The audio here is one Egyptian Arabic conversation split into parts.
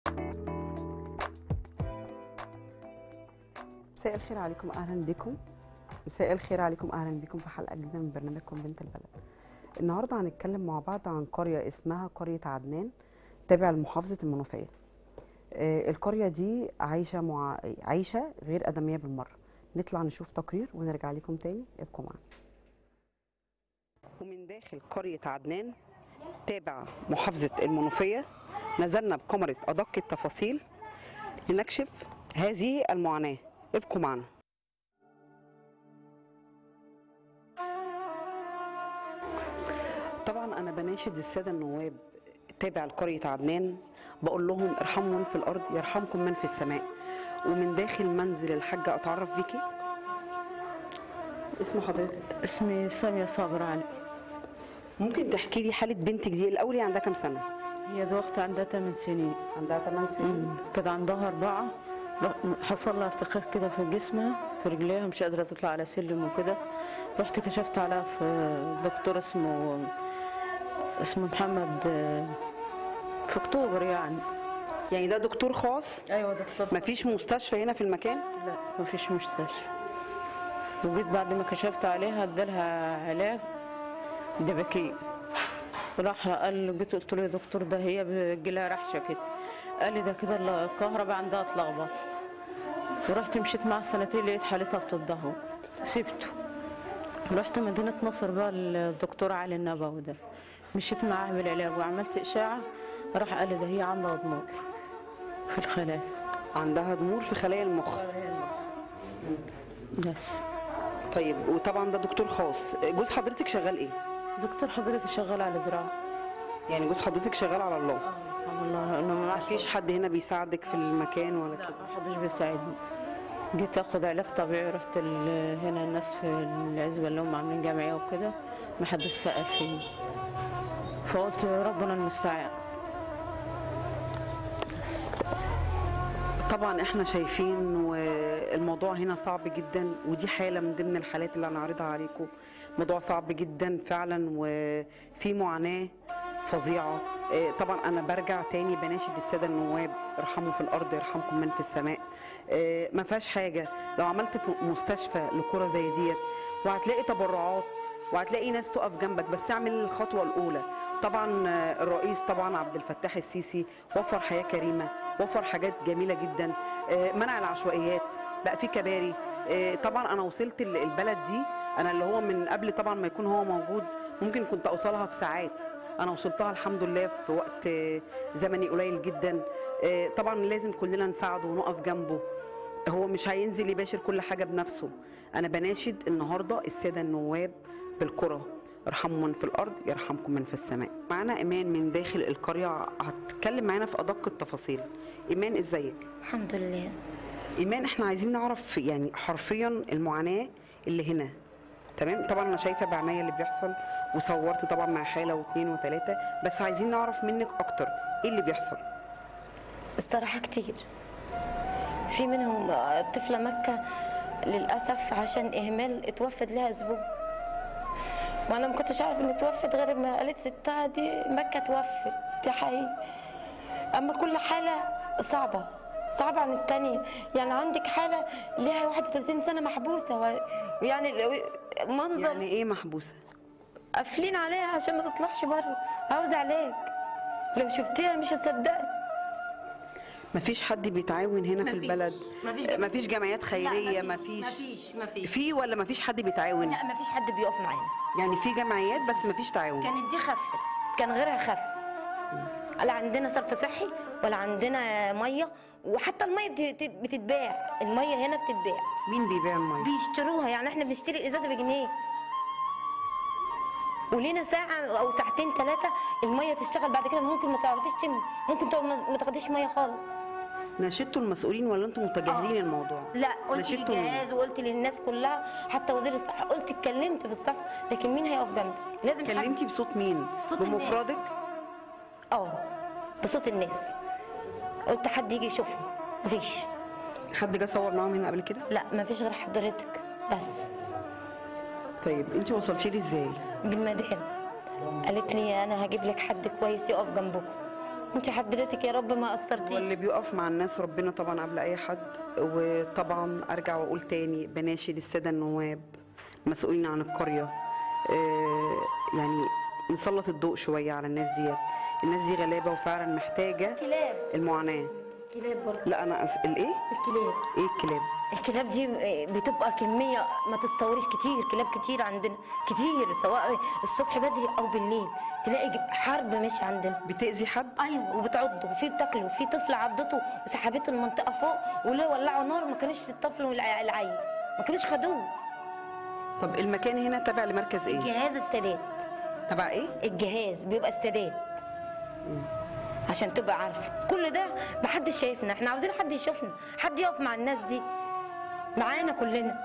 مساء الخير عليكم اهلا بكم مساء الخير عليكم اهلا بكم في حلقه جديده من برنامجكم بنت البلد النهارده هنتكلم مع بعض عن قريه اسمها قريه عدنان تابع لمحافظه المنوفيه آه، القريه دي عايشه مع عايشه غير ادميه بالمره نطلع نشوف تقرير ونرجع لكم تاني ابقوا معانا ومن داخل قريه عدنان تابع محافظه المنوفيه نزلنا بكاميرا ادق التفاصيل لنكشف هذه المعاناه ابقوا معنا طبعا انا بناشد الساده النواب تابع لقريه عدنان بقول لهم ارحموا من في الارض يرحمكم من في السماء ومن داخل منزل الحاجه اتعرف بيكي اسم حضرتك اسمي سامية صابر علي ممكن تحكي لي حاله بنتك دي الاول هي عندها كام سنه هي دي اختي عندها 8 سنين عندها 8 مم. كانت عندها أربعة رح- حصل لها ارتخاء كده في جسمها في رجليها مش قادرة تطلع على سلم وكده رحت كشفت عليها في دكتور اسمه اسمه محمد آه، في اكتوبر يعني يعني ده دكتور خاص ايوه دكتور مفيش مستشفى هنا في المكان لا مفيش مستشفى وجيت بعد ما كشفت عليها ادالها علاج دبكي راح قال جيت قلت له يا دكتور ده هي بتجيلها رحشه كده قال لي ده كده الكهرباء عندها اتلخبط ورحت مشيت معاه سنتين لقيت حالتها بتتدهور سبته رحت مدينة نصر بقى الدكتور علي النبوي ده مشيت معاه بالعلاج وعملت إشاعة راح قال لي ده هي عندها ضمور في الخلايا عندها ضمور في خلايا المخ بس طيب وطبعا ده دكتور خاص جوز حضرتك شغال ايه دكتور حضرتك شغال على دراع يعني جوز حضرتك شغال على الله والله انا ما مفيش حد هنا بيساعدك في المكان ولا لا كده ما حدش بيساعدني جيت اخد علاج طبيعي رحت ال- هنا الناس في العزبه اللي هم عاملين جمعيه وكده ما حدش سأل فيني فقلت ربنا المستعان طبعا احنا شايفين والموضوع هنا صعب جدا ودي حاله من ضمن الحالات اللي هنعرضها عليكم موضوع صعب جدا فعلا وفي معاناه فظيعه آه، طبعا انا برجع تاني بناشد الساده النواب ارحموا في الارض يرحمكم من في السماء آه، ما فيهاش حاجه لو عملت في مستشفى لكره زي ديت وهتلاقي تبرعات وهتلاقي ناس تقف جنبك بس اعمل الخطوه الاولى طبعا آه، الرئيس طبعا عبد الفتاح السيسي وفر حياه كريمه وفر حاجات جميله جدا آه، منع العشوائيات بقى في كباري آه، طبعا انا وصلت ال- البلد دي انا اللي هو من قبل طبعا ما يكون هو موجود ممكن كنت اوصلها في ساعات انا وصلتها الحمد لله في وقت آه، زمني قليل جدا آه، طبعا لازم كلنا نساعده ونقف جنبه هو مش هينزل يباشر كل حاجه بنفسه انا بناشد النهارده الساده النواب بالقرى ارحموا من في الارض يرحمكم من في السماء معانا ايمان من داخل القريه هتتكلم معانا في ادق التفاصيل ايمان ازيك الحمد لله ايمان احنا عايزين نعرف يعني حرفيا المعاناه اللي هنا تمام طبعا انا شايفه بعناية اللي بيحصل وصورت طبعا مع حاله واثنين وثلاثه بس عايزين نعرف منك اكتر ايه اللي بيحصل الصراحة كتير في منهم طفلة مكة للأسف عشان إهمال اتوفت لها أسبوع وأنا ما كنتش عارف إن اتوفت غير ما قالت ستها دي مكة توفت دي حقيقي أما كل حالة صعبة صعبة عن التانية يعني عندك حالة ليها 31 سنة محبوسة و- ويعني منظر يعني ايه محبوسه قافلين عليها عشان ما تطلعش بره عاوزة علاج لو شفتيها مش هتصدقي مفيش حد بيتعاون هنا في مفيش. البلد مفيش جمعية. مفيش جمعيات خيريه مفيش مفيش مفيش في ولا مفيش حد بيتعاون لا مفيش حد بيقف معانا يعني في جمعيات بس مفيش تعاون كانت دي خفت كان غيرها خف لا عندنا صرف صحي ولا عندنا ميه وحتى الميه بت- بتتباع الميه هنا بتتباع مين بيبيع الميه بيشتروها يعني احنا بنشتري الازازه بجنيه ولينا ساعة أو ساعتين ثلاثة المية تشتغل بعد كده ممكن ما تعرفيش تملي ممكن تقعد ما ما تاخديش مية خالص ناشدتوا المسؤولين ولا انتم متجاهلين الموضوع لا قلت ناشدتوا مين؟ للجهاز وقلت للناس كلها حتى وزير الصحة قلت اتكلمت في الصف لكن مين هيقف جنبي لازم حد- كلمتي بصوت مين صوت الناس. بمفردك اه بصوت الناس قلت حد يجي يشوفني مفيش حد جه صور معاهم هنا قبل كده لا مفيش غير حضرتك بس طيب انت وصلتي لي ازاي بالمدام قالت لي انا هجيب لك حد كويس يقف جنبكم انت حضرتك يا رب ما قصرتيش واللي بيقف مع الناس ربنا طبعا قبل اي حد وطبعا ارجع واقول تاني بناشد الساده النواب مسؤولين عن القريه آه، يعني نسلط الضوء شويه على الناس ديت الناس دي غلابه وفعلا محتاجه كلاب المعاناه كلاب برضه لا انا أس... الايه الكلاب ايه الكلاب الكلاب دي بتبقى كمية ما تتصوريش كتير كلاب كتير عندنا كتير سواء الصبح بدري أو بالليل تلاقي ج- حرب ماشي عندنا بتاذي حد ايوه وبتعضه وفي بتاكله وفي طفل عضته وسحبته المنطقه فوق ولو ولعوا نار ما كانش الطفل والع- العيل ما كانوش خدوه طب المكان هنا تابع لمركز ايه جهاز السادات تبع ايه الجهاز بيبقى السادات عشان تبقى عارفه كل ده محدش شايفنا احنا عاوزين حد يشوفنا حد يقف مع الناس دي معانا كلنا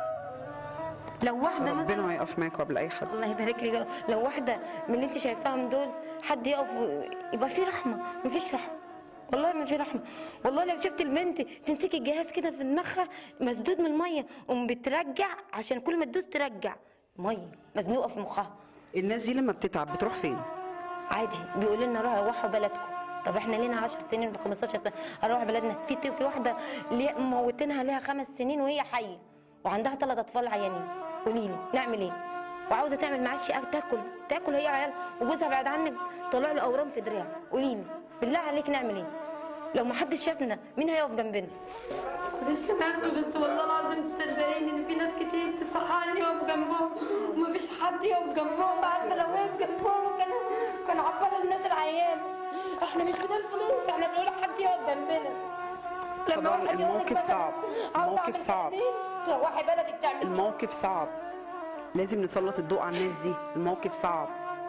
لو واحده مثلا ربنا هيقف معاك قبل اي حد الله يبارك لي يا رب. لو واحده من اللي انت شايفاهم دول حد يقف و- يبقى في رحمه مفيش رحمه والله ما في رحمه والله لو شفت البنت تمسكي الجهاز كده في دماغها مسدود من الميه قوم بترجع عشان كل ما تدوس ترجع ميه مزنوقه في مخها الناس دي لما بتتعب بتروح فين عادي بيقولوا لنا روحوا روحوا بلدكم طب احنا لينا 10 سنين ولا 15 سنه هنروح بلدنا في في واحده ليه موتينها ليها خمس سنين وهي حيه وعندها ثلاث اطفال عيانين قولي لي نعمل ايه وعاوزه تعمل معاش أكل- تاكل تاكل هي عيال وجوزها بعد عنك طلع له اورام في دراعه قولي لي بالله عليك نعمل ايه لو ما حدش شافنا مين هيقف جنبنا معلش انا اسفه بس والله العظيم تصدقيني ان في ناس كتير تصحاني يقف جنبهم ومفيش حد يقف جنبهم عارفه لو وقف جنبهم كان كان عبر الناس العيان احنا مش بنقول فلوس احنا بنقول حد يقف جنبنا طبعاً واحد يقول لك الموقف مثلاً صعب. عاوزة الموقف أعمل صعب. تأمين، تروحي بلدك تعمل الموقف صعب لازم نسلط الضوء على الناس دي الموقف صعب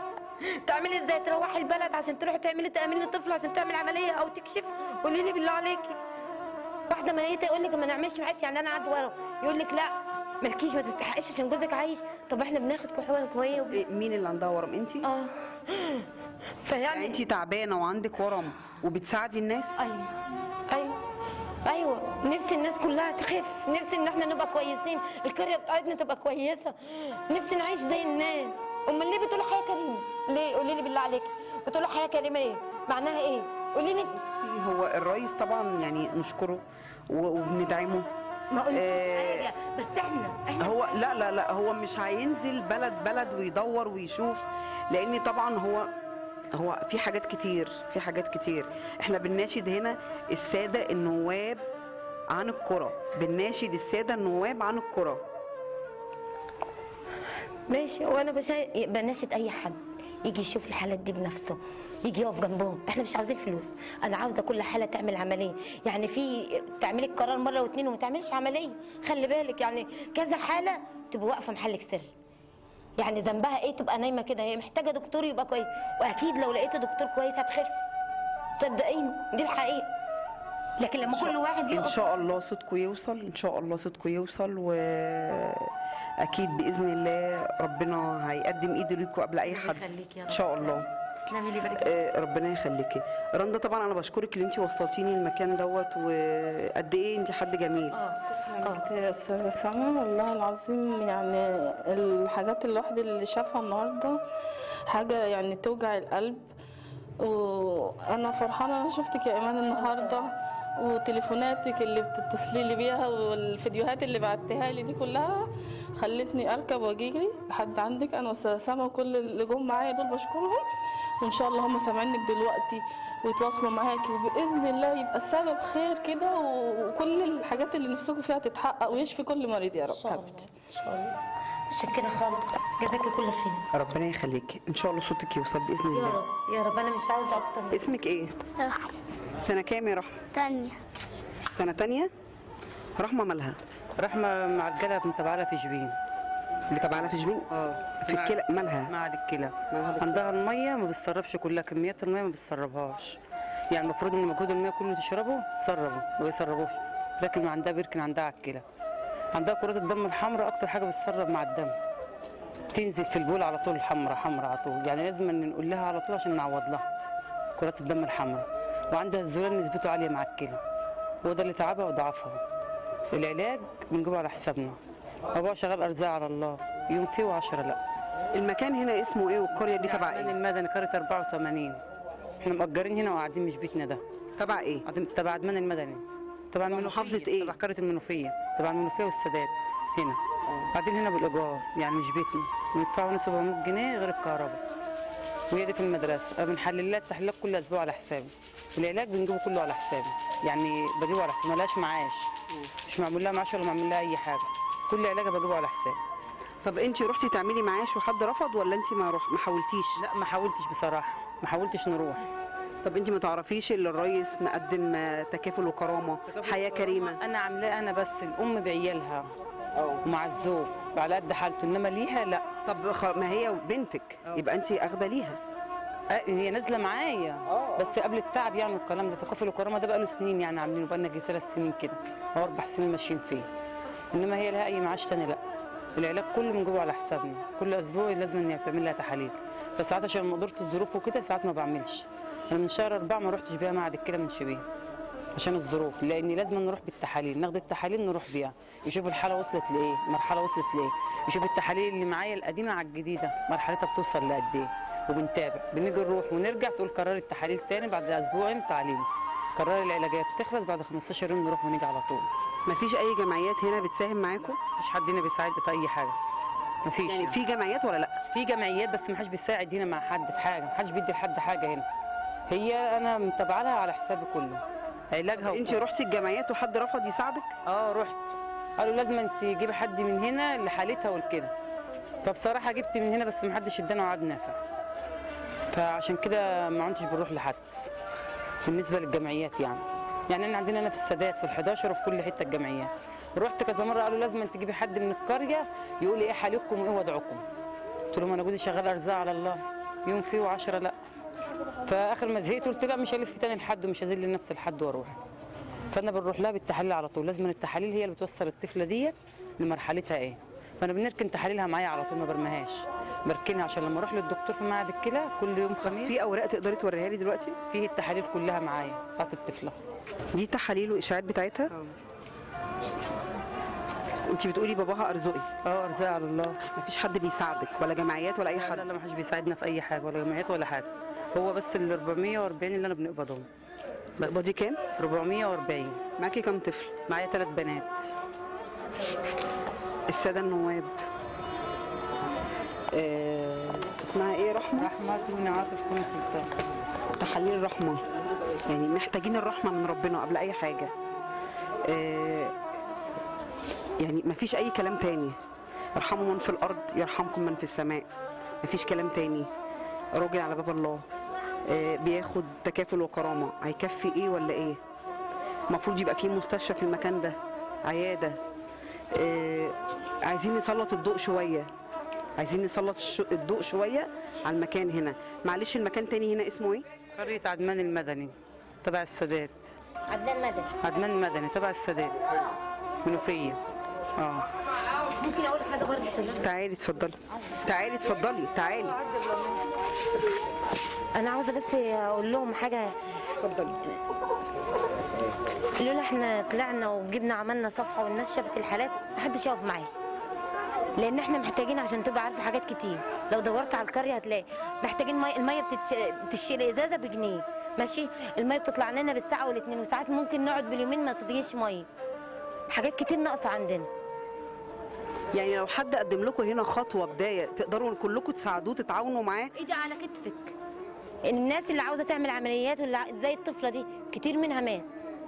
تعملي ازاي تروحي البلد عشان تروحي تعملي تامين للطفل عشان تعمل عمليه او تكشف قولي لي بالله عليكي واحده ميته يقول لك ما نعملش معاش يعني انا قاعد ورا يقول لك لا مالكيش ما تستحقش عشان جوزك عايش طب احنا بناخد كحول كويه وب... إيه، مين اللي عندها ورم انت اه يعني فيعني انت تعبانه وعندك ورم وبتساعدي الناس ايوه ايوه ايوه نفسي الناس كلها تخف نفسي ان احنا نبقى كويسين القريه بتاعتنا تبقى كويسه نفسي نعيش زي الناس امال ليه بتقولوا حياه كريمه ليه قولي لي بالله عليكي بتقولوا حياه كريمه ليه معناها ايه قولي لي بصي، هو الرئيس طبعا يعني نشكره و- وبندعمه ما قلتش آه، حاجه بس احنا احنا هو لا لا لا هو مش هينزل بلد بلد ويدور ويشوف لان طبعا هو هو في حاجات كتير في حاجات كتير احنا بنناشد هنا الساده النواب عن القرى بنناشد الساده النواب عن القرى ماشي وانا بشا... بناشد اي حد يجي يشوف الحالات دي بنفسه يجي يقف جنبهم احنا مش عاوزين فلوس انا عاوزه كل حاله تعمل عمليه يعني في تعملي القرار مره واثنين وما تعملش عمليه خلي بالك يعني كذا حاله تبقى واقفه محلك سر يعني ذنبها ايه تبقى نايمه كده هي محتاجه دكتور يبقى كويس واكيد لو لقيته دكتور كويس هتخف صدقيني دي الحقيقه لكن لما كل واحد ان يقف شاء الله صوتكم يوصل ان شاء الله صوتكم يوصل واكيد باذن الله ربنا هيقدم ايده ليكم قبل اي حد يخليك يا ان رب. شاء الله تسلمي لي بارك آه، ربنا يخليكي رندا طبعا انا بشكرك اللي انت وصلتيني المكان دوت وقد ايه انت حد جميل كنت يا استاذه سما والله العظيم يعني الحاجات الواحد اللي شافها النهارده حاجه يعني توجع القلب وانا فرحانه انا شفتك يا ايمان النهارده وتليفوناتك اللي بتتصلي لي بيها والفيديوهات اللي بعتها لي دي كلها خلتني اركب واجيلي لحد عندك انا واستاذه سما وكل اللي جم معايا دول بشكرهم وان شاء الله هم سامعينك دلوقتي ويتواصلوا معاكي وباذن الله يبقى السبب خير كده وكل الحاجات اللي نفسكم فيها تتحقق ويشفي كل مريض يا رب حبيبتي ان شاء الله متشكره خالص جزاكي كل خير ربنا يخليكي ان شاء الله صوتك يوصل باذن يا الله رب يا رب انا مش عاوزه اكتر من اسمك ايه رحمة سنه كام يا رحمه تانية سنه تانية رحمه مالها رحمة مع الجلب متابعة لها في شبين اللي تبعنا في جبين اه في الكلى مالها مع الكلى عندها المية ما بتسربش كلها كميات المية ما بتسربهاش يعني المفروض ان مجهود المية كله تشربه تسربه ما بيسربوش لكن ما عندها بيركن عندها على الكلى عندها كرات الدم الحمراء اكتر حاجة بتسرب مع الدم تنزل في البول على طول حمراء حمراء على طول يعني لازم ان نقول لها على طول عشان نعوض لها كرات الدم الحمراء وعندها الزلال نسبته عالية مع الكلى وهو ده اللي تعبها وضعفها العلاج بنجيبه على حسابنا ابوها شغال ارزاق على الله يوم فيه وعشرة لا المكان هنا اسمه ايه والقريه دي تبع عمان ايه المدني قرية 84 احنا مأجرين هنا وقاعدين مش بيتنا ده تبع ايه قاعدين تبع عدمان المدني تبع المنوفيه محافظة إيه؟ تبع قريه المنوفيه تبع المنوفيه والسادات هنا قاعدين هنا بالايجار يعني مش بيتنا بندفعوا لنا 700 جنيه غير الكهرباء وهي دي في المدرسه بنحلل لها التحليلات كل اسبوع على حسابي العلاج بنجيبه كله على حسابي يعني بجيبه على حسابي ملهاش معاش مش معمول لها معاش ولا معمول لها اي حاجه كل علاجها بجيبه على حسابي طب انت رحتي تعملي معاش وحد رفض ولا انت ما روح ما حاولتيش لا ما حاولتش بصراحه ما حاولتش نروح طب انت ما تعرفيش اللي الرئيس مقدم آه، تكافل وكرامه حياه كريمه انا عاملاه انا بس الام بعيالها ومع الزوج على قد حالته انما ليها لا طب خ- ما هي بنتك يبقى انت اخده ليها آه، هي نازله معايا بس قبل التعب يعني والكلام ده تكافل الكرامه ده بقى له سنين يعني عاملينه بقى لنا يجي ثلاث سنين كده او اربع سنين ماشيين فيه انما هي لها اي معاش تاني لا العلاج كله من جوه على حسابنا كل اسبوع لازم ان تعمل لها تحاليل فساعات عشان مقدره الظروف وكده ساعات ما بعملش انا من شهر اربعه ما رحتش بيها معهد الكلى من شبيه عشان الظروف لان لازم نروح بالتحاليل ناخد التحاليل نروح بيها يشوف الحاله وصلت لايه مرحله وصلت لايه يشوف التحاليل اللي معايا القديمه على الجديده مرحلتها بتوصل لقد ايه وبنتابع بنيجي نروح ونرجع تقول قرري التحاليل تاني بعد اسبوعين تعليل قرري العلاجات تخلص بعد 15 يوم نروح ونيجي على طول ما فيش اي جمعيات هنا بتساهم معاكم مفيش حد هنا بيساعد في اي حاجه مفيش يعني في جمعيات ولا لا في جمعيات بس ما حدش بيساعد هنا مع حد في حاجه ما حدش بيدي لحد حاجه هنا هي انا متابعه لها على حسابي كله علاجها انت وكله. رحتي الجمعيات وحد رفض يساعدك اه رحت قالوا لازم انت تجيبي حد من هنا لحالتها والكده فبصراحه جبت من هنا بس ما حدش ادانا وعد نافع فعشان كده ما عدتش بنروح لحد بالنسبه للجمعيات يعني يعني احنا عندنا هنا في السادات في ال11 وفي كل حته الجمعيات رحت كذا مره قالوا لازم انت تجيبي حد من القريه يقول لي ايه حالكم وايه وضعكم قلت لهم انا جوزي شغال ارزاق على الله يوم فيه وعشرة لا فاخر ما زهقت قلت لا مش هلف تاني لحد ومش هذل نفسي لحد واروح فانا بنروح لها بالتحاليل على طول لازم التحاليل هي اللي بتوصل الطفله ديت لمرحلتها ايه فانا بنركن تحاليلها معايا على طول ما برميهاش بركنها عشان لما اروح للدكتور في معهد الكلى كل يوم خميس في اوراق تقدري توريها لي دلوقتي فيه التحاليل كلها معايا بتاعت الطفله دي تحاليل واشاعات بتاعتها انت بتقولي باباها ارزقي اه ارزاق على الله مفيش حد بيساعدك ولا جمعيات ولا اي لا لا حد لا ما حدش بيساعدنا في اي حاجه ولا جمعيات ولا حاجه هو بس ال 440 اللي انا بنقبضهم بس بادي كام 440 معاكي كام طفل معايا ثلاث بنات الساده النواب آه اسمها ايه رحمه رحمه بن عاطف كون سلطان تحاليل رحمه يعني محتاجين الرحمه من ربنا قبل اي حاجه آه يعني مفيش اي كلام تاني ارحموا من في الارض يرحمكم من في السماء مفيش كلام تاني راجل على باب الله آه بياخد تكافل وكرامه هيكفي ايه ولا ايه المفروض يبقى فيه مستشفى في المكان ده عياده آه عايزين نسلط الضوء شويه عايزين نسلط الش- الضوء شويه على المكان هنا معلش المكان تاني هنا اسمه ايه قريه عدمان المدني تبع السادات عدنان مدني عدمان المدني تبع السادات منوفيه اه ممكن اقول حاجه برضه تعالي اتفضلي تعالي اتفضلي تعالي انا عاوزه بس اقول لهم حاجه اتفضلي لولا احنا طلعنا وجبنا عملنا صفحه والناس شافت الحالات محدش يقف معايا لان احنا محتاجين عشان تبقى عارفه حاجات كتير لو دورت على القريه هتلاقي محتاجين ميه الميه بتتش... بتشيل ازازه بجنيه ماشي الميه بتطلع لنا بالساعه والاتنين وساعات ممكن نقعد باليومين ما تضيش ميه حاجات كتير ناقصه عندنا يعني لو حد قدم لكم هنا خطوه بدايه تقدروا كلكم تساعدوه تتعاونوا معاه ايدي على كتفك الناس اللي عاوزه تعمل عمليات واللي ع- زي الطفله دي كتير منها مات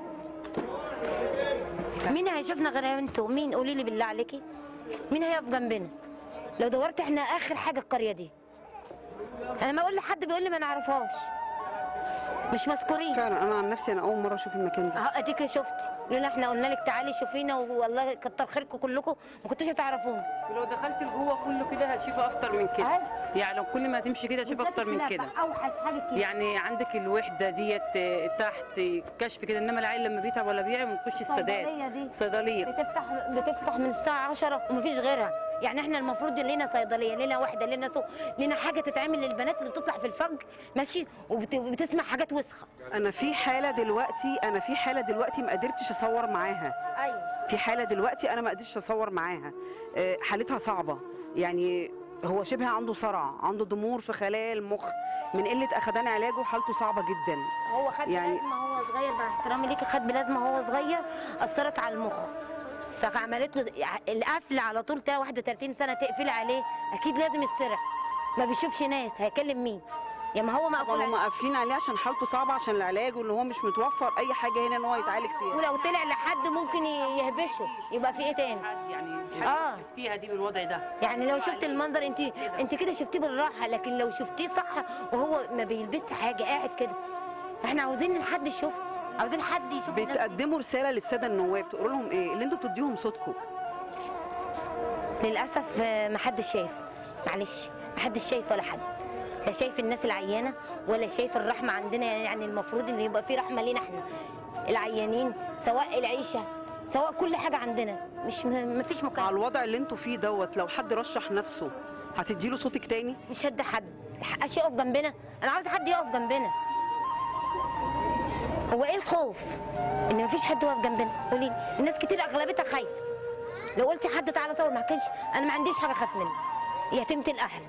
مين هيشوفنا غير انتوا مين قولي لي بالله عليكي مين هيقف جنبنا لو دورت احنا اخر حاجه القريه دي انا ما اقول لحد بيقول لي ما نعرفهاش مش مذكورين فعلا انا عن نفسي انا اول مره اشوف المكان ده اهو اديك شفتي لولا احنا قلنا لك تعالي شوفينا والله كتر خيركم كلكم ما كنتوش هتعرفونا ولو دخلت لجوه كله كده هتشوف اكتر من كده أيوة. يعني لو كل ما تمشي كده هتشوف اكتر من كده اوحش حاجه كده يعني عندك الوحده ديت آه، تحت كشف كده انما العيل لما بيتعب ولا بيعي بنخش السادات الصيدلية دي. صيدليه بتفتح بتفتح من الساعة 10 ومفيش غيرها يعني احنا المفروض لينا صيدلية لينا وحدة لينا سوق لينا حاجة تتعمل للبنات اللي بتطلع في الفجر ماشي وبت- وبتسمع حاجات وسخة انا في حاله دلوقتي انا في حاله دلوقتي ما قدرتش اصور معاها ايوه في حاله دلوقتي انا ما قدرتش اصور معاها آه، حالتها صعبه يعني هو شبه عنده صرع عنده ضمور في خلايا المخ من قله اخدان علاجه حالته صعبه جدا هو خد يعني- بلازما وهو صغير مع احترامي ليكي خد بلازما وهو صغير اثرت على المخ فعملت له القفل على طول تلاقي 31 سنه تقفلي عليه اكيد لازم يسرح ما بيشوفش ناس هيكلم مين يا ما هو مقفول طبعا هم عليه. قافلين عليه عشان حالته صعبه عشان العلاج وان هو مش متوفر اي حاجه هنا ان هو يتعالج فيها ولو طلع لحد ممكن يهبشه يبقى في ايه تاني يعني آه. فيها دي بالوضع ده يعني لو شفت المنظر انت انت كده شفتيه بالراحه لكن لو شفتيه صح وهو ما بيلبسش حاجه قاعد كده احنا عاوزين حد يشوفه عاوزين حد يشوف الناس دي. بتقدموا رساله للساده النواب تقولوا لهم ايه اللي انتوا بتديهم صوتكم للاسف آه، محدش شايف معلش محدش شايف ولا حد لا شايف الناس العيانه ولا شايف الرحمه عندنا يعني المفروض ان يبقى في رحمه لينا احنا العيانين سواء العيشه سواء كل حاجه عندنا مش م- مفيش مع مكان الوضع اللي انتوا فيه دوت لو حد رشح نفسه هتديله صوتك تاني مش هدي حد حقش يقف جنبنا انا عاوز حد يقف جنبنا هو ايه الخوف ان مفيش حد واقف جنبنا قولي لي. الناس كتير اغلبيتها خايفه لو قلت حد تعالى صور ما كانش انا ما عنديش حاجه اخاف منها يتيمه الاهل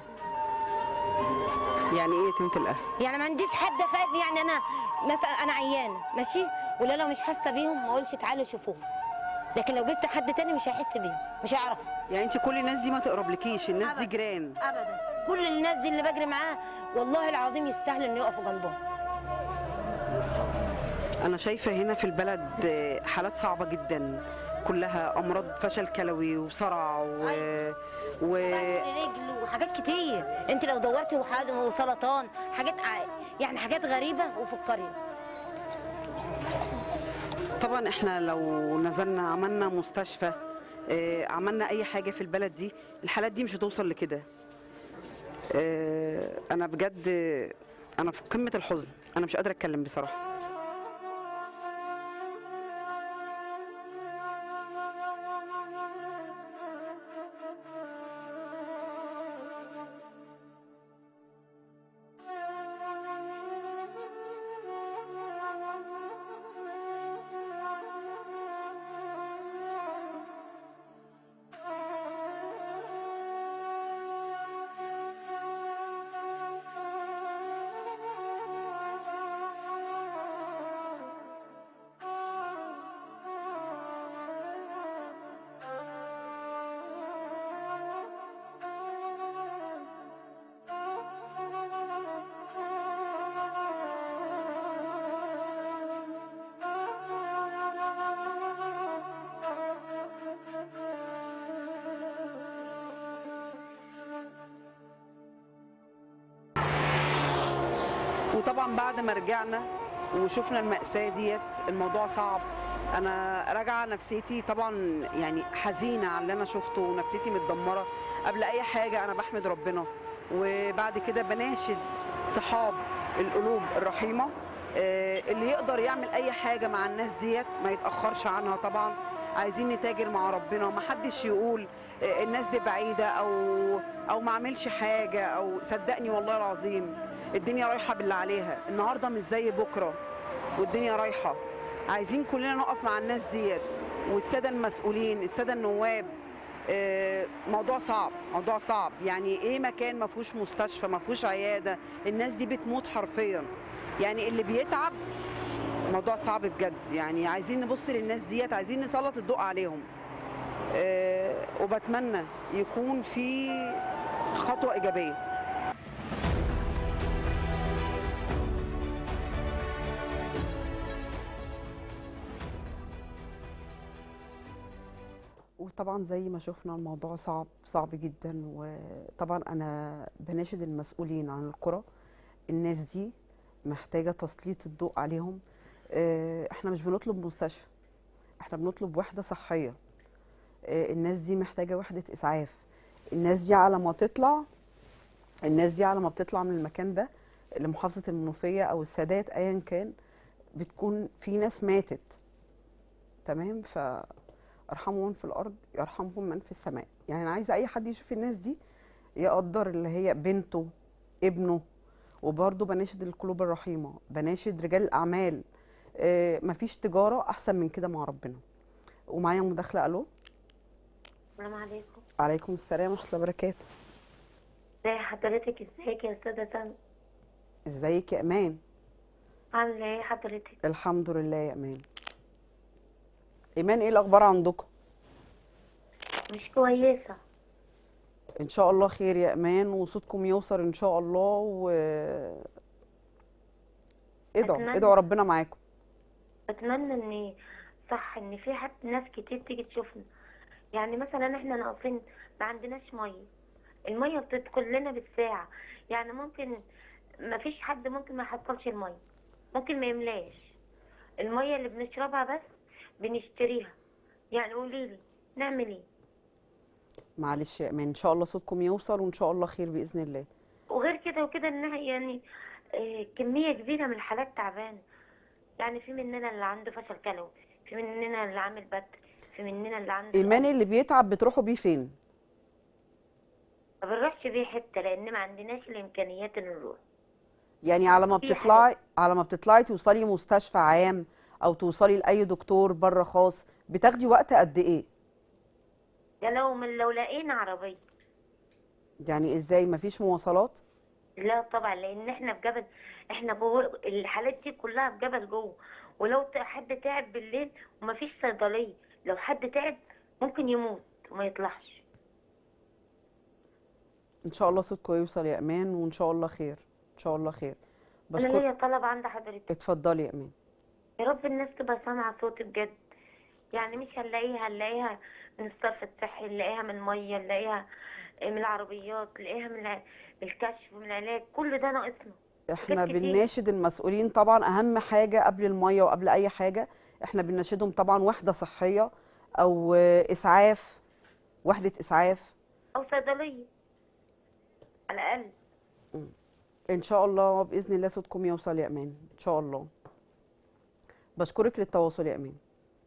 يعني ايه يتيمه الاهل يعني ما عنديش حد خايف يعني انا مثلا انا عيانه ماشي ولا لو مش حاسه بيهم ما اقولش تعالوا شوفوهم لكن لو جبت حد تاني مش هيحس بيهم مش هيعرف يعني انت كل الناس دي ما تقربلكيش الناس دي أبداً. جيران ابدا كل الناس دي اللي بجري معاها والله العظيم يستاهلوا انه يقفوا جنبهم انا شايفه هنا في البلد آه، حالات صعبه جدا كلها امراض فشل كلوي وصرع و... و... رجل وحاجات كتير انت لو دورتي وحاد وسرطان حاجات ع- يعني حاجات غريبه وفي القريه طبعا احنا لو نزلنا عملنا مستشفى آه، عملنا اي حاجه في البلد دي الحالات دي مش هتوصل لكده آه، انا بجد آه، انا في قمه الحزن انا مش قادره اتكلم بصراحه وطبعا بعد ما رجعنا وشفنا المأساة ديت الموضوع صعب انا راجعه نفسيتي طبعا يعني حزينه على اللي انا شفته ونفسيتي متدمره قبل اي حاجه انا بحمد ربنا وبعد كده بناشد صحاب القلوب الرحيمه آه، اللي يقدر يعمل اي حاجه مع الناس ديت ما يتاخرش عنها طبعا عايزين نتاجر مع ربنا ما حدش يقول آه، الناس دي بعيده او او ما عملش حاجه او صدقني والله العظيم الدنيا رايحه باللي عليها النهارده مش زي بكره والدنيا رايحه عايزين كلنا نقف مع الناس ديت والساده المسؤولين الساده النواب آه، موضوع صعب موضوع صعب يعني ايه مكان ما فيهوش مستشفى ما فيهوش عياده الناس دي بتموت حرفيا يعني اللي بيتعب موضوع صعب بجد يعني عايزين نبص للناس ديت عايزين نسلط الضوء عليهم آه، وبتمنى يكون في خطوه ايجابيه وطبعا زي ما شفنا الموضوع صعب صعب جدا وطبعا انا بناشد المسؤولين عن القرى الناس دي محتاجه تسليط الضوء عليهم آه، احنا مش بنطلب مستشفى احنا بنطلب وحده صحيه آه، الناس دي محتاجه وحده اسعاف الناس دي على ما تطلع الناس دي على ما بتطلع من المكان ده لمحافظه المنوفيه او السادات ايا كان بتكون في ناس ماتت تمام ف ارحموا من في الارض يرحمهم من في السماء يعني انا عايزه اي حد يشوف الناس دي يقدر اللي هي بنته ابنه وبرضه بناشد القلوب الرحيمه بناشد رجال الاعمال آه مفيش تجاره احسن من كده مع ربنا ومعايا مداخله الو السلام عليكم عليكم السلام ورحمه الله وبركاته ازي حضرتك ازيك يا استاذه سامي ازيك يا امان عامله ايه حضرتك الحمد لله يا امان ايمان ايه الاخبار عندكم مش كويسه ان شاء الله خير يا امان وصوتكم يوصل ان شاء الله و ادعوا أتمنى. ادعوا ربنا معاكم اتمنى ان صح ان في حد ناس كتير تيجي تشوفنا يعني مثلا احنا ناقصين ما عندناش ميه الميه بتدخل لنا بالساعه يعني ممكن ما فيش حد ممكن ما يحصلش الميه ممكن ما يملاش الميه اللي بنشربها بس بنشتريها يعني قولي لي نعمل ايه معلش يا امان ان شاء الله صوتكم يوصل وان شاء الله خير باذن الله وغير كده وكده انها يعني آه، كميه كبيره من الحالات تعبانه يعني في مننا اللي عنده فشل كلوي في مننا اللي عامل بتر في مننا اللي عنده ايمان اللي بيتعب بتروحوا بيه فين ما بنروحش بيه حته لان ما عندناش الامكانيات ان نروح يعني على ما في بتطلعي على ما بتطلعي توصلي مستشفى عام او توصلي لاي دكتور بره خاص بتاخدي وقت قد ايه ده لو من لو لقينا عربيه يعني ازاي مفيش مواصلات لا طبعا لان احنا في جبل احنا جوه الحالات دي كلها في جبل جوه ولو ت- حد تعب بالليل ومفيش صيدليه لو حد تعب ممكن يموت وما يطلعش ان شاء الله صوتكم يوصل يا امان وان شاء الله خير ان شاء الله خير انا بشكر ليا طلب عند حضرتك اتفضلي يا امان يا رب الناس تبقى سامعة صوتي بجد يعني مش هنلاقيها هنلاقيها من الصرف الصحي نلاقيها من المية نلاقيها من العربيات نلاقيها من الع- من الكشف من العلاج كل ده ناقصنا احنا كتير. بنناشد المسؤولين طبعا اهم حاجه قبل الميه وقبل اي حاجه احنا بنناشدهم طبعا وحده صحيه او آه، اسعاف وحده اسعاف أو صيدلية على الأقل ان شاء الله باذن الله صوتكم يوصل يا امان ان شاء الله بشكرك للتواصل يا امان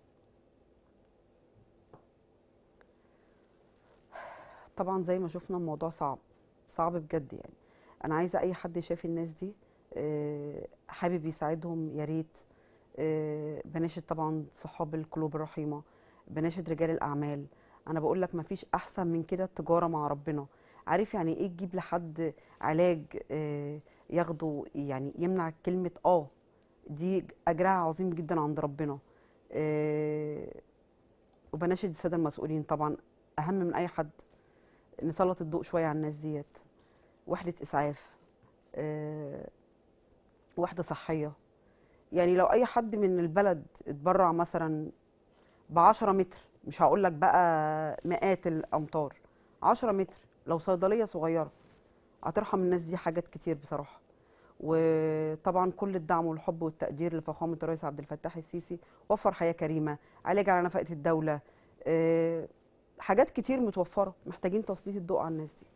طبعا زي ما شفنا الموضوع صعب صعب بجد يعني انا عايزه اي حد شاف الناس دي آه، حابب يساعدهم يا ريت آه، بناشد طبعا صحاب القلوب الرحيمه بناشد رجال الاعمال انا بقول لك مفيش احسن من كده التجاره مع ربنا عارف يعني ايه تجيب لحد علاج آه، ياخده يعني يمنع كلمه اه دي اجرها عظيم جدا عند ربنا آه، وبناشد الساده المسؤولين طبعا اهم من اي حد نسلط الضوء شويه على الناس ديت وحده اسعاف آه، وحده صحيه يعني لو اي حد من البلد اتبرع مثلا ب 10 متر مش هقول لك بقى مئات الامتار 10 متر لو صيدليه صغيره هترحم الناس دي حاجات كتير بصراحه وطبعا كل الدعم والحب والتقدير لفخامه الرئيس عبد الفتاح السيسي وفر حياه كريمه علاج على نفقه الدوله آه، حاجات كتير متوفره محتاجين تسليط الضوء على الناس دي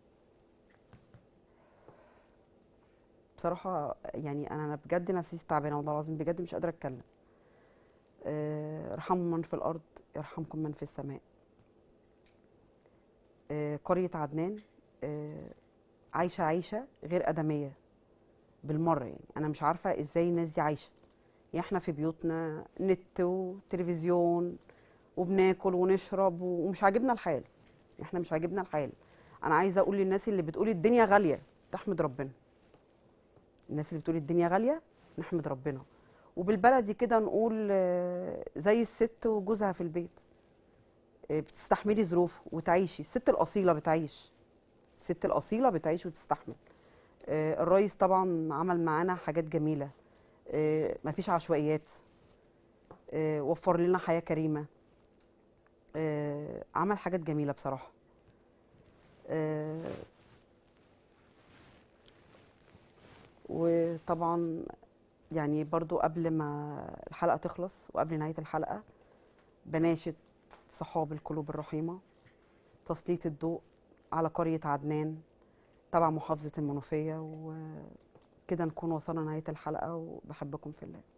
بصراحه يعني انا أنا بجد نفسيتي تعبانه والله العظيم بجد مش قادره اتكلم آه، ارحموا من في الارض يرحمكم من في السماء آه، قريه عدنان آه، عايشه عيشه غير ادميه بالمره يعني انا مش عارفه ازاي الناس دي عايشه يعني احنا في بيوتنا نت وتلفزيون وبناكل ونشرب و- ومش عاجبنا الحال احنا مش عاجبنا الحال انا عايزه اقول للناس اللي بتقول الدنيا غاليه تحمد ربنا الناس اللي بتقول الدنيا غاليه نحمد ربنا وبالبلدي كده نقول آه، زي الست وجوزها في البيت آه، بتستحملي ظروف وتعيشي الست الاصيله بتعيش الست الاصيله بتعيش وتستحمل آه، الرئيس طبعا عمل معانا حاجات جميله آه، مفيش عشوائيات آه، وفر لنا حياه كريمه آه، عمل حاجات جميله بصراحه آه، وطبعا يعني برضو قبل ما الحلقه تخلص وقبل نهايه الحلقه بناشد صحاب القلوب الرحيمه تسليط الضوء على قريه عدنان تبع محافظه المنوفيه وكده نكون وصلنا نهايه الحلقه وبحبكم في الله